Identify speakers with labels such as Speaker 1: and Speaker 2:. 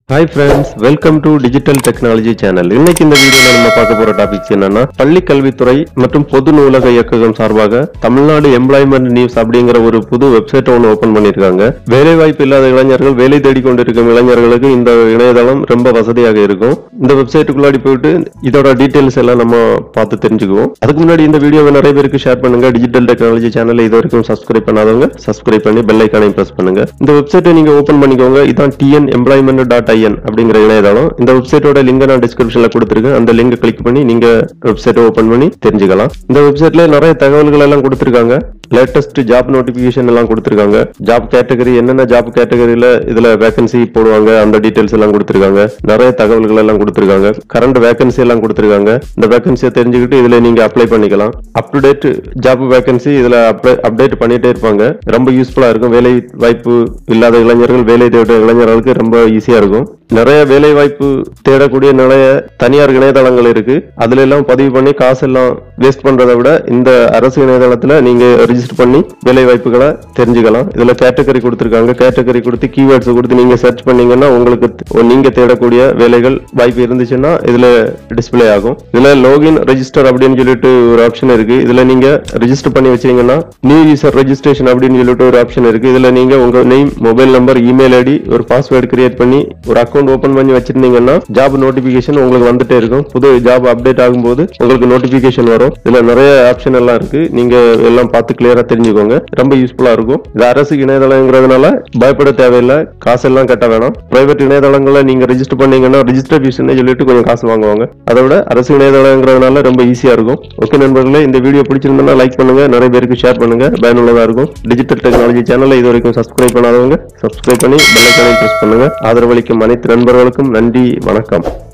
Speaker 1: hi friends welcome to digital technology channel இன்னைக்கு இந்த வீடியோல நம்ம பார்க்க போற டாபிக்ஸ் என்னன்னா பள்ளி கல்வித்துறை மற்றும் பொது நூலக இயக்ககம் சார்பாக தமிழ்நாடு எம்ப்ளாய்மெண்ட் நியூஸ் அப்படிங்கிற ஒரு புது வெப்சைட் ஒன்று ஓபன் பண்ணியிருக்காங்க வேலை வாய்ப்பு இல்லாத இளைஞர்கள் வேலை தேடிக் கொண்டிருக்கும் இளைஞர்களுக்கு இந்த இணையதளம் ரொம்ப வசதியாக இருக்கும் இந்த வெப்சைட்டுக்குள்ளாடி போயிட்டு இதோட டீடைல்ஸ் எல்லாம் நம்ம பார்த்து தெரிஞ்சுக்குவோம் அதுக்கு முன்னாடி இந்த வீடியோவை நிறைய பேருக்கு ஷேர் பண்ணுங்க டிஜிட்டல் டெக்னாலஜி சேனலை இது வரைக்கும் சப்ஸ்கிரைப் பண்ணாதவங்க சப்ஸ்கிரைப் பண்ணி பெல் ஐக்கானையும் பிரஸ் பண்ணுங்க இந்த வெப்சைட்டை நீங்க ஓபன் பண்ணிக்கோங்க இதான் டிஎன் எம்ப்ளாய்மெண்ட் டாட் ஐஎன் அப்படிங்கிற இணையதளம் இந்த வெப்சைட்டோட லிங்க் நான் டிஸ்கிரிப்ஷன்ல கொடுத்துருக்கேன் அந்த லிங்க் கிளிக் பண்ணி நீங்க வெப்சைட்டை ஓபன் பண்ணி தெரிஞ்சுக்கலாம் இந்த வெப்சைட்ல நிறைய தகவல்கள் எல்லாம் கொடுத்துருக்காங்க லேட்டஸ்ட் ஜாப் நோட்டிபிகேஷன் எல்லாம் கொடுத்துருக்காங்க ஜாப் கேட்டகரி என்னென்ன ஜாப் கேட்டகரியில இதுல வேகன்சி போடுவாங்க அந்த டீடைல்ஸ் எல்லாம் கொடுத்துருக்காங்க நிறைய தகவல்கள் எல்லாம் கொடுத்துருக்காங்க கரண்ட் வேகன்சி எல்லாம் கொடுத்துருக்காங்க இந்த வேகன்சியை தெரிஞ்சுக்கிட்டு இதுல நீங்க அப்ளை பண்ணிக்கலாம் up to date job vacancy இதுல அப்டேட் பண்ணிட்டே இருப்பாங்க ரொம்ப யூஸ்ஃபுல்லா இருக்கும் வேலை வாய்ப்பு இல்லாத இளைஞர்கள் வேலை தேட இளைஞர்களுக்கு ரொம்ப ஈஸியா இருக்கும் நிறைய வேலை வாய்ப்பு தேடக்கூடிய நிறைய தனியார் இணையதளங்கள் இருக்கு அதுல எல்லாம் பதிவு பண்ணி காசு எல்லாம் வேஸ்ட் பண்றதை விட இந்த அரசு இணையதளத்துல நீங்க ரெஜிஸ்டர் பண்ணி வேலை வாய்ப்புகளை தெரிஞ்சுக்கலாம் இதுல கேட்டகரி கொடுத்துருக்காங்க கேட்டகரி கொடுத்து கீவேர்ட்ஸ் கொடுத்து நீங்க சர்ச் பண்ணீங்கன்னா உங்களுக்கு த- நீங்க தேடக்கூடிய வேலைகள் வாய்ப்பு இருந்துச்சுன்னா இதுல டிஸ்ப்ளே ஆகும் இதுல லோகின் ரெஜிஸ்டர் அப்படின்னு சொல்லிட்டு ஒரு ஆப்ஷன் இருக்கு இதுல நீங்க ரெஜிஸ்டர் பண்ணி வச்சீங்கன்னா நியூ யூசர் ரெஜிஸ்ட்ரேஷன் அப்படின்னு சொல்லிட்டு ஒரு ஆப்ஷன் இருக்கு இதுல நீங்க உங்க name mobile number email ID ஒரு பாஸ்வேர்டு கிரியேட் பண்ணி ஒரு அக்கௌண்ட் ஓபன் பண்ணி வச்சிருந்தீங்கன்னா ஜாப் நோட்டிபிகேஷன் உங்களுக்கு வந்துட்டே இருக்கும் புது ஜாப் அப்டேட் ஆகும்போது உங்களுக்கு நோட்டிபிகேஷன் வரும் இதுல நிறைய ஆப்ஷன் எல்லாம் இருக்கு நீங்க எல்லாம் பார்த்து கிளியரா தெரிஞ்சுக்கோங்க ரொம்ப யூஸ்ஃபுல்லா இருக்கும் இது அரசு இணையதளங்கிறதுனால பயப்பட தேவையில்லை காசெல்லாம் கட்ட வேணாம் பிரைவேட் இணையதளங்களை நீங்க ரெஜிஸ்டர் பண்ணீங்கன்னா ரெஜிஸ்டர் ஃபீஸ்னு சொல்லிட்டு கொஞ்சம் காசு வாங்குவாங்க அதை விட அரசு இணையதளங்கிறதுனால ரொம்ப ஈஸியா இருக்கும் ஓகே நண்பர்களே இந்த வீடியோ பிடிச்சிருந்தா லைக் பண்ணுங்க நிறைய பேருக்கு ஷேர் பண்ணுங்க பயனுள்ளதா இருக்கும் டிஜிட்டல் டெக்னாலஜி சேனலை இது வரைக்கும் சப்ஸ்கிரைப் பண்ணாதவங்க சப்ஸ்கிரைப் பண்ணி பெல் ஐக்கானை பிரஸ் பண்ணுங்க ஆதரவளிக்கும் அனைத்து நண்பர்களுக்கும் நன்றி வணக்கம்